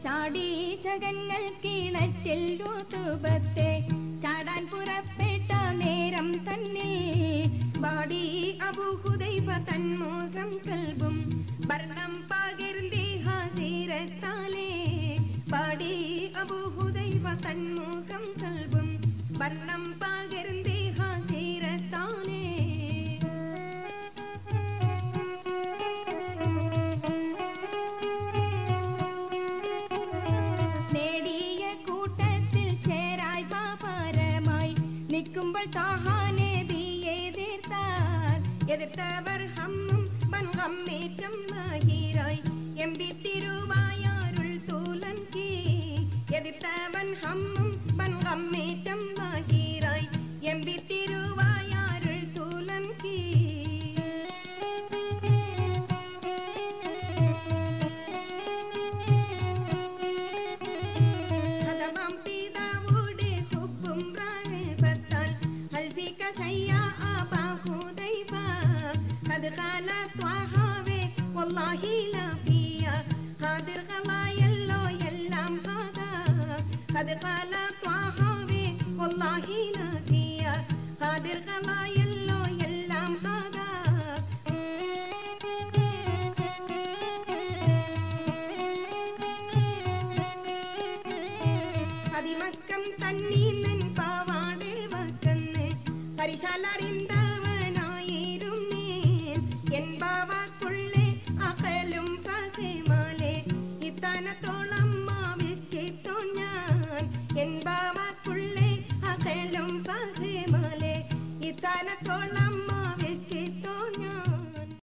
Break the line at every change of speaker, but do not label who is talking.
ചാടി ജഗങ്ങൾ കിണറ്റിൽ ഋതുപത്തെ ചാടാൻ പുറപ്പെട്ട നേരം തന്നെ പാടി അബുഹുദൈവ തന്മുഖം കൽബും വർണ്ണം പകർന്നേ ഹാസിരത്താലേ പാടി അബുഹുദൈവ തന്മുഖം കൽബും വർണ്ണം പകർന്നേ ഹാസിരത്താലേ നേടിയ കൂട്ടത്തിൽ ചേരായി പാപാരമായി നിൽക്കുമ്പോൾ താഹാനെ എതിർത്താർ എതിർത്തവർ ഹമ്മും വൻകമ്മേറ്റം നാഹിരായി എംപി തിരുവായാരുൾ തൂലൻ കീ എതിർത്തവൻ ഹമ്മും വൻകമ്മേറ്റം നാഹിരായി എംപി തിരുവായാരുൾ തൂലൻ കീ ഹതമാം പിതാവോട് കുപ്പും പ്രായത്താൽ ഹൽഫിക ശയ്യ ആബാഹുദൈവ قد قال طه والله لا فيا هادر غلايا لو يلام هذا قد قال طه والله لا فيا هادر غلايا لو يلام هذا അതിമക്കം തന്നീന്നൻ പാവാടെ വക്കന്ന് പരിശാലറി